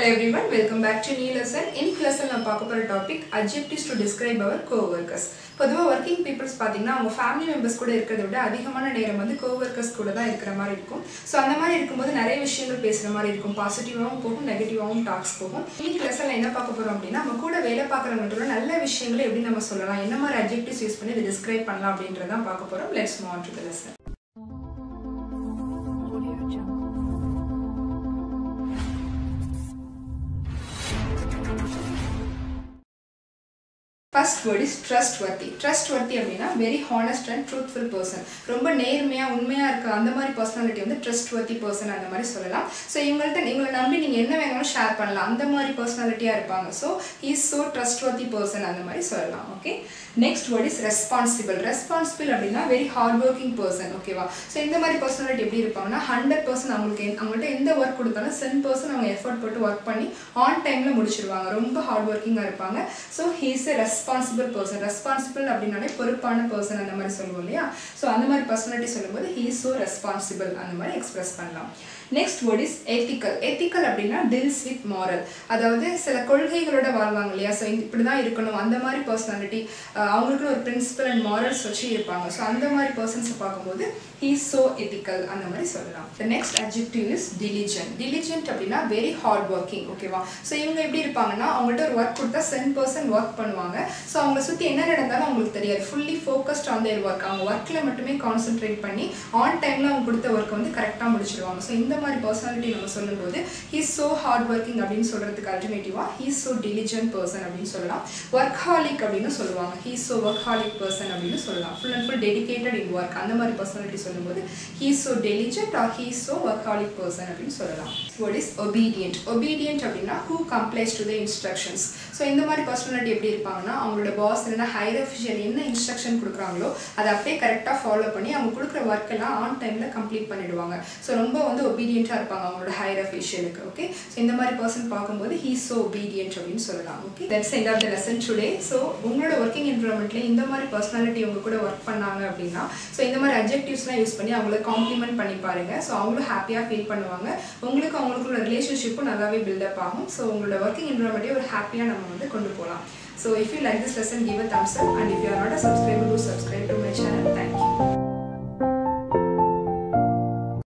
Hello everyone, welcome back to new lesson. இன்னைக்கு lesson நான் பார்க்க போகிற topic adjectives to describe our co-workers. பொதுவாக ஒர்க்கிங் பீப்புள்ஸ் பார்த்தீங்கன்னா அவங்க ஃபேமிலி மெம்பர்ஸ் கூட இருக்கிறத விட அதிகமான நேரம் வந்து கோவர்க்கர்ஸ் கூட தான் இருக்கிற மாதிரி இருக்கும் ஸோ அந்த மாதிரி இருக்கும்போது நிறைய விஷயங்கள் பேசுகிற மாதிரி இருக்கும் பாசிட்டிவாகவும் போகும் நெகட்டிவாகவும் டாக்ஸ் போகும் இன்னைக்கு லெசனில் என்ன பார்க்க போகிறோம் அப்படின்னா நம்ம கூட வேலை பார்க்குறவங்களோட நல்ல விஷயங்களை எப்படி நம்ம சொல்லலாம் என்ன மாதிரி அட்ஜெக்டிவ்ஸ் யூஸ் பண்ணி இதை டிஸ்கிரைப் பண்ணலாம் அப்படின்றதான் பார்க்க போகிறோம் let's move on to the lesson Audio Jungle. First word is trustworthy trustworthy அப்படின்னா very honest and truthful person ரொம்ப நேர்மையாக உண்மையாக இருக்க அந்த மாதிரி பர்சனாலிட்டி வந்து ட்ரஸ்ட் வர்த்தி பர்சன் அந்த மாதிரி சொல்லலாம் ஸோ இவங்கள்ட்ட இவங்களை நம்பி நீங்கள் என்ன வேணாலும் ஷேர் பண்ணலாம் அந்த மாதிரி பர்சனாலிட்டியாக இருப்பாங்க so is so trustworthy person அந்த மாதிரி சொல்லலாம் okay next word is responsible responsible அப்படின்னா வெரி ஹார்ட் ஒர்க்கிங் பர்சன் ஓகேவா ஸோ இந்த மாதிரி பர்சனாலிட்டி எப்படி இருப்பாங்கன்னா ஹண்ட்ரட் பர்சன்ட் அவங்களுக்கு எந்த- அவங்கள்ட்ட எந்த ஒர்க் கொடுத்தாலும் சென் பர்சன் அவங்க எஃபர்ட் போட்டு ஒர்க் பண்ணி ஆன் டைமில் முடிச்சிருவாங்க ரொம்ப ஹார்ட் ஒர்க்கிங்காக இருப்பாங்க so he's a responsible person responsible அப்படின்னாலே பொறுப்பான பர்சன் அந்த மாதிரி சொல்லுவோம் இல்லையா ஸோ அந்த மாதிரி பர்சனாலிட்டி சொல்லும்போது ஹீ ஸோ ரெஸ்பான்சிபிள் அந்த மாதிரி எக்ஸ்பிரஸ் பண்ணலாம் next word is ethical ethical அப்படின்னா டில்ஸ் வித் மாரல் அதாவது சில கொள்கைகளோட வாழ்வாங்க இல்லையா ஸோ இப்படி தான் இருக்கணும் அந்த மாதிரி பர்சனாலிட்டி அவங்களுக்குன்னு ஒரு பிரின்சிபல் அண்ட் மாரல்ஸ் வச்சு இருப்பாங்க ஸோ அந்த மாதிரி பர்சன்ஸை பார்க்கும்போது ஹீ ஸோ எத்திக்கல் அந்த மாதிரி சொல்லலாம் the next adjective is diligent diligent அப்படின்னா வெரி ஹார்ட் ஒர்க்கிங் ஓகேவா ஸோ இவங்க எப்படி இருப்பாங்கன்னா அவங்கள்ட்ட ஒரு ஒர்க் கொடுத்தா சென் பர்சன் ஒர்க் பண்ணுவாங்க ஸோ அவங்கள சுற்றி என்ன நடந்தாலும் அவங்களுக்கு தெரியாது fully focused on their work அவங்க ஒர்க்கில் மட்டுமே கான்சென்ட்ரேட் பண்ணி ஆன் டைமில் அவங்க கொடுத்த ஒர்க்கை வந்து கரெக்டாக முடிச்சிருவாங்க ஸோ இந்த மாதிரி பர்சனாலிட்டி நம்ம சொல்லும்போது ஹீஸ் ஸோ ஹார்ட் ஒர்க்கிங் அப்படின்னு சொல்கிறதுக்கு அல்டிமேட்டிவாக ஹீஸ் ஸோ diligent பர்சன் அப்படின்னு சொல்லலாம் ஒர்க்ஹாலிக் அப்படின்னு சொல்லுவாங்க ஹீஸ் ஸோ ஒர்க்ஹாலிக் பர்சன் அப்படின்னு சொல்லலாம் full and full dedicated in work அந்த மாதிரி பர்சனாலிட்டி சொல்லும்போது he's so diligent or he's so workaholic person அப்படின்னு சொல்லலாம் வேர்ட் இஸ் ஒபீடியன்ட் ஒபீடியன்ட் அப்படின்னா who complies to the instructions so இந்த மாதிரி பர்சனாலிட்டி எப்படி இருப்பாங்கன்னா அவங்களோட பாஸ் இல்லைன்னா ஹையர் அஃபிஷியல் என்ன இன்ஸ்ட்ரக்ஷன் கொடுக்குறாங்களோ அதை அப்படியே கரெக்டாக ஃபாலோ பண்ணி அவங்க கொடுக்குற ஒர்க் எல்லாம் ஆன் டைமில் கம்ப்ளீட் பண்ணிடுவாங்க ஸோ ரொம்ப வந்து ஒபீடியண்ட்டாக இருப்பாங்க அவங்களோட ஹையர் அஃபிஷியலுக்கு ஓகே ஸோ இந்த மாதிரி பர்சன் பார்க்கும்போது ஹீ ஸோ ஒபீடியன்ட் அப்படின்னு சொல்லலாம் okay that's end of the lesson today so உங்களோட ஒர்க்கிங் என்வரன்மெண்ட்ல இந்த மாதிரி பர்சனாலிட்டி உங்க கூட ஒர்க் பண்ணாங்க அப்படின்னா ஸோ இந்த மாதிரி அப்ஜெக்டிவ்ஸ்லாம் யூஸ் பண்ணி அவங்கள காம்ப்ளிமெண்ட் பண்ணி பாருங்க ஸோ அவங்களும் ஹாப்பியாக ஃபீல் பண்ணுவாங்க உங்களுக்கு அவங்களுக்குள்ள ரிலேஷன்ஷிப்பும் நல்லாவே பில்டப் ஆகும் ஸோ உங்களோட ஒர்க்கிங் என்வரன்மெண்ட்டே ஒரு ஹாப்பியாக நம்ம வந்து கொண்டு போகலாம் so if you like this lesson give a thumbs up and if you are not a subscriber to subscribe to my channel thank you